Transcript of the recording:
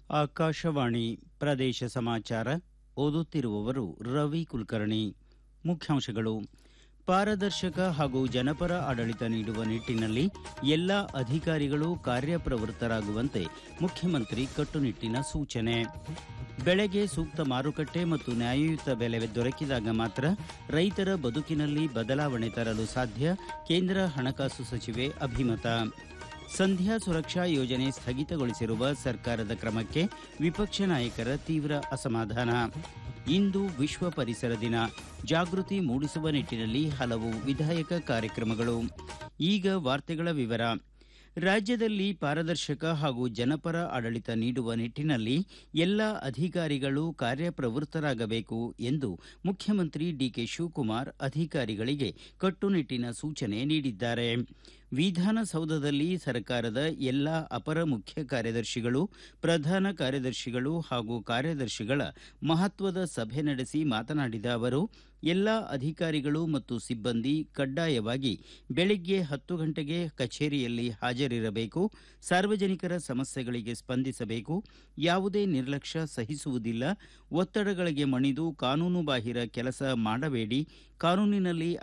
ಆಕಾಶವಾಣಿ ಪ್ರದೇಶ ಸಮಾಚಾರ ಓದುತ್ತಿರುವವರು ರವಿ ಕುಲಕರ್ಣಿ ಮುಖ್ಯಾಂಶಗಳು ಪಾರದರ್ಶಕ ಹಾಗೂ ಜನಪರ ಆಡಳಿತ ನೀಡುವ ನಿಟ್ಟಿನಲ್ಲಿ ಎಲ್ಲ ಅಧಿಕಾರಿಗಳು ಕಾರ್ಯಪ್ರವೃತ್ತರಾಗುವಂತೆ ಮುಖ್ಯಮಂತ್ರಿ ಕಟ್ಟುನಿಟ್ಟಿನ ಸೂಚನೆ ಬೆಳೆಗೆ ಸೂಕ್ತ ಮಾರುಕಟ್ಟೆ ಮತ್ತು ನ್ಯಾಯಯುತ ಬೆಲೆ ದೊರಕಿದಾಗ ಮಾತ್ರ ರೈತರ ಬದುಕಿನಲ್ಲಿ ಬದಲಾವಣೆ ತರಲು ಸಾಧ್ಯ ಕೇಂದ್ರ ಹಣಕಾಸು ಸಚಿವೆ ಅಭಿಮತ ಸಂಧ್ಯಾ ಸುರಕ್ಷಾ ಯೋಜನೆ ಸ್ಥಗಿತಗೊಳಿಸಿರುವ ಸರ್ಕಾರದ ಕ್ರಮಕ್ಕೆ ವಿಪಕ್ಷ ನಾಯಕರ ತೀವ್ರ ಅಸಮಾಧಾನ ಇಂದು ವಿಶ್ವ ಪರಿಸರ ದಿನ ಜಾಗೃತಿ ಮೂಡಿಸುವ ನಿಟ್ಟಿನಲ್ಲಿ ಹಲವು ವಿಧಾಯಕ ಕಾರ್ಯಕ್ರಮಗಳು ಈಗ ವಾರ್ತೆಗಳ ವಿವರ ರಾಜ್ಯದಲ್ಲಿ ಪಾರದರ್ಶಕ ಹಾಗೂ ಜನಪರ ಆಡಳಿತ ನೀಡುವ ನಿಟ್ಟಿನಲ್ಲಿ ಎಲ್ಲ ಅಧಿಕಾರಿಗಳು ಕಾರ್ಯಪ್ರವೃತ್ತರಾಗಬೇಕು ಎಂದು ಮುಖ್ಯಮಂತ್ರಿ ಡಿಕೆ ಶಿವಕುಮಾರ್ ಅಧಿಕಾರಿಗಳಿಗೆ ಕಟ್ಟುನಿಟ್ಟಿನ ಸೂಚನೆ ನೀಡಿದ್ದಾರೆ ವಿಧಾನಸೌಧದಲ್ಲಿ ಸರ್ಕಾರದ ಎಲ್ಲ ಅಪರ ಮುಖ್ಯ ಕಾರ್ಯದರ್ಶಿಗಳು ಪ್ರಧಾನ ಕಾರ್ಯದರ್ಶಿಗಳು ಹಾಗೂ ಕಾರ್ಯದರ್ಶಿಗಳ ಮಹತ್ವದ ಸಭೆ ನಡೆಸಿ ಮಾತನಾಡಿದ ಅವರು ಎಲ್ಲ ಅಧಿಕಾರಿಗಳು ಮತ್ತು ಸಿಬ್ಬಂದಿ ಕಡ್ಡಾಯವಾಗಿ ಬೆಳಿಗ್ಗೆ ಹತ್ತು ಗಂಟೆಗೆ ಕಚೇರಿಯಲ್ಲಿ ಹಾಜರಿರಬೇಕು ಸಾರ್ವಜನಿಕರ ಸಮಸ್ಯೆಗಳಿಗೆ ಸ್ಪಂದಿಸಬೇಕು ಯಾವುದೇ ನಿರ್ಲಕ್ಷ್ಯ ಸಹಿಸುವುದಿಲ್ಲ ಒತ್ತಡಗಳಿಗೆ ಮಣಿದು ಕಾನೂನುಬಾಹಿರ ಕೆಲಸ ಮಾಡಬೇಡಿ ಕಾನೂನಿನಲ್ಲಿ